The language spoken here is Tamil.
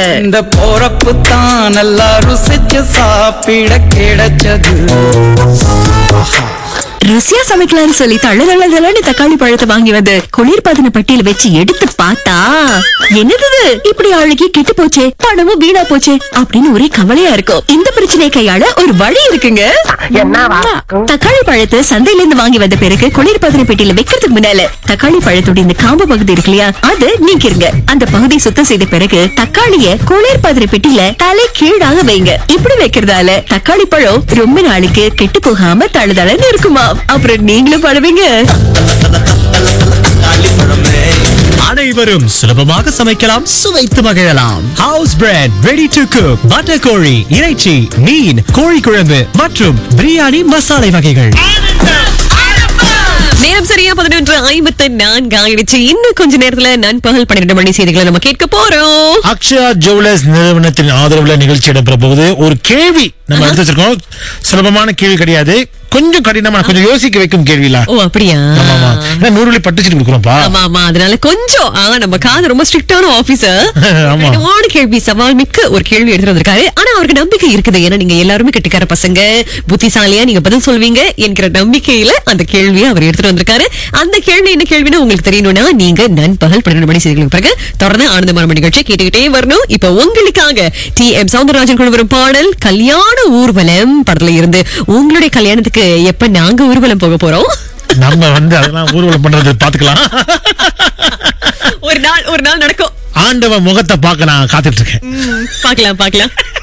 இந்த போறப்பு தான் நல்லா ருசிச்சு சாப்பிட கிடைச்சது ருசியா சமைக்கலாம்னு சொல்லி தள்ள தள்ள தள்ளன்னு தக்காளி பழத்தை வாங்கி வந்து குளிர்பதன பெட்டியில வச்சு எடுத்து பார்த்தா என்னது இது? இப்படி அழுகி கெட்டு போச்சே பணமும் வீணா போச்சே அப்படின்னு ஒரே கவலையா இருக்கும் இந்த பிரச்சனையை கையாள ஒரு வழி இருக்குங்க தக்காளி பழத்தை சந்தையில இருந்து வாங்கி வந்த பிறகு குளிர்பதன பெட்டியில வைக்கிறதுக்கு முன்னால தக்காளி பழத்தோட இந்த காம்பு பகுதி இருக்கு இல்லையா அது நீக்கிருங்க அந்த பகுதி சுத்தம் செய்த பிறகு தக்காளிய குளிர்பதன பெட்டியில தலை கீழாக வைங்க இப்படி வைக்கிறதால தக்காளி பழம் ரொம்ப நாளைக்கு கெட்டு போகாம தழுதளன்னு இருக்குமா அப்புறம் நீங்களும் பழவீங்க அனைவரும் சுலபமாக சமைக்கலாம் சுவைத்து மகிழலாம் house bread ready to cook butter கோழி இறைச்சி மீன் கோழி குழம்பு மற்றும் பிரியாணி மசாலை வகைகள் நேரம் சரியா பதினொன்று ஐம்பத்து நான்கு ஆயிடுச்சு இன்னும் கொஞ்ச நேரத்துல நண்பகல் பன்னிரண்டு மணி செய்திகளை நம்ம கேட்க போறோம் அக்ஷயா ஜுவல்லர்ஸ் நிறுவனத்தின் ஆதரவுல நிகழ்ச்சி இடம்பெற போகுது ஒரு கேள்வி நம்ம எடுத்து வச்சிருக்கோம் சுலபமான கேள்வி கிடையாது கொஞ்சம் கடினமான கொஞ்சம் யோசிக்க வைக்கும் கேள்வில ஓ அப்படியா ஆமா ஆமா ஏன்னா நூறு வழி பட்டுச்சிட்டு கொடுக்குறோம்ப்பா ஆமா ஆமா அதனால கொஞ்சம் ஆ, நம்ம காது ரொம்ப ஸ்ட்ரிக்டான ஆபீசர் ஆமா. கடினமான கேள்வி சவால் மிக்க ஒரு கேள்வி எடுத்துட்டு வந்திருக்காரு ஆனா அவருக்கு நம்பிக்கை இருக்குது ஏன்னா நீங்க எல்லாருமே கெட்டிக்கார பசங்க புத்திசாலியா நீங்க பதில் சொல்வீங்க என்கிற நம்பிக்கையில அந்த கேள்வியை அவர் எடுத்துட்டு வந்திருக்காரு அந்த கேள்வி என்ன கேள்வின்னு உங்களுக்கு தெரியணும்னா நீங்க நண்பகல் பன்னெண்டு மணி செய்திகளுக்கு பிறகு தொடர்ந்து ஆனந்தமான நிகழ்ச்சியை கேட்டுக்கிட்டே வரணும் இப்ப உங்களுக்காக டி எம் சவுந்தரராஜன் கொண்டு வரும் பாடல் கல்யாண ஊர்வலம் படத்துல இருந்து உங்களுடைய கல்யாணத்துக்கு எப்ப நாங்க ஊர்வலம் போக போறோம் நம்ம வந்து அதெல்லாம் ஊர்வலம் பண்றது பாத்துக்கலாம் ஒரு நாள் ஒரு நாள் நடக்கும் ஆண்டவன் முகத்தை பார்க்க நான் காத்துட்டு இருக்கேன் பார்க்கலாம் பார்க்கலாம்